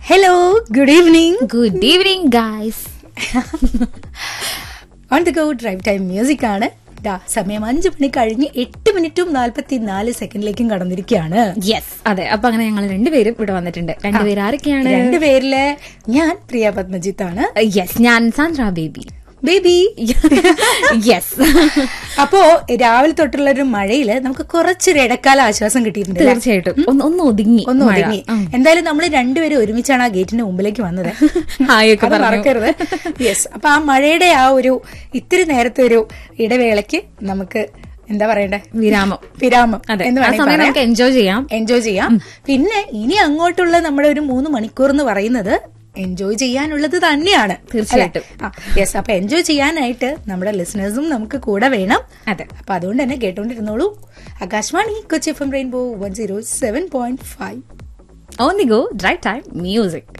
Hello good evening good evening guys on the go drive time music ആണ് ദാ സമയം അഞ്ചു മണി കഴിഞ്ഞ് എട്ട് മിനിറ്റും നാൽപ്പത്തി നാല് സെക്കൻഡിലേക്കും കടന്നിരിക്കുകയാണ് യെസ് അതെ അപ്പൊ അങ്ങനെ ഞങ്ങൾ രണ്ടുപേരും ഇവിടെ വന്നിട്ടുണ്ട് രണ്ടുപേരും ആരൊക്കെയാണ് രണ്ടുപേരില് ഞാൻ പ്രിയ പത്മജിത്ത് ആണ് യെസ് ഞാൻ സാന്ദ്ര ബേബി ബേബി യെസ് അപ്പോ രാവിലെ തൊട്ടുള്ള ഒരു മഴയില് നമുക്ക് കുറച്ചൊരു ഇടക്കാല ആശ്വാസം കിട്ടിയിട്ടുണ്ട് അല്ലേ? തീർച്ചയായിട്ടും ഒന്ന് ഒന്ന് ഒതുങ്ങി ഒന്ന് മഴ. ഒതുങ്ങി എന്തായാലും നമ്മൾ രണ്ടുപേരും ഒരുമിച്ചാണ് ആ ഗേറ്റിന്റെ മുമ്പിലേക്ക് വന്നത് ഹായ് ഒക്കെ അത് പറഞ്ഞു. മറക്കരുത് യെസ് അപ്പൊ ആ മഴയുടെ ആ ഒരു ഇത്തിരി നേരത്തെ ഒരു ഇടവേളയ്ക്ക് നമുക്ക് എന്താ പറയണ്ടേ വിരാമം വിരാമം അതെ എന്ന് ആ വേണമെങ്കിൽ സമയം പറയാം നമുക്ക് എൻജോയ് ചെയ്യാം എൻജോയ് ചെയ്യാം പിന്നെ ഇനി അങ്ങോട്ടുള്ള നമ്മുടെ ഒരു മൂന്ന് മണിക്കൂർ എന്ന് പറയുന്നത് എൻജോയ് ചെയ്യാനുള്ളത് തന്നെയാണ് തീർച്ചയായിട്ടും. യെസ് അപ്പൊ എൻജോയ് ചെയ്യാനായിട്ട് നമ്മുടെ ലിസണേഴ്സും നമുക്ക് കൂടെ വേണം അതെ അപ്പൊ അതുകൊണ്ട് തന്നെ കേട്ടോണ്ടിരുന്നോളൂ Akashvani Kochi F M rainbow one zero seven point five on the go drive time music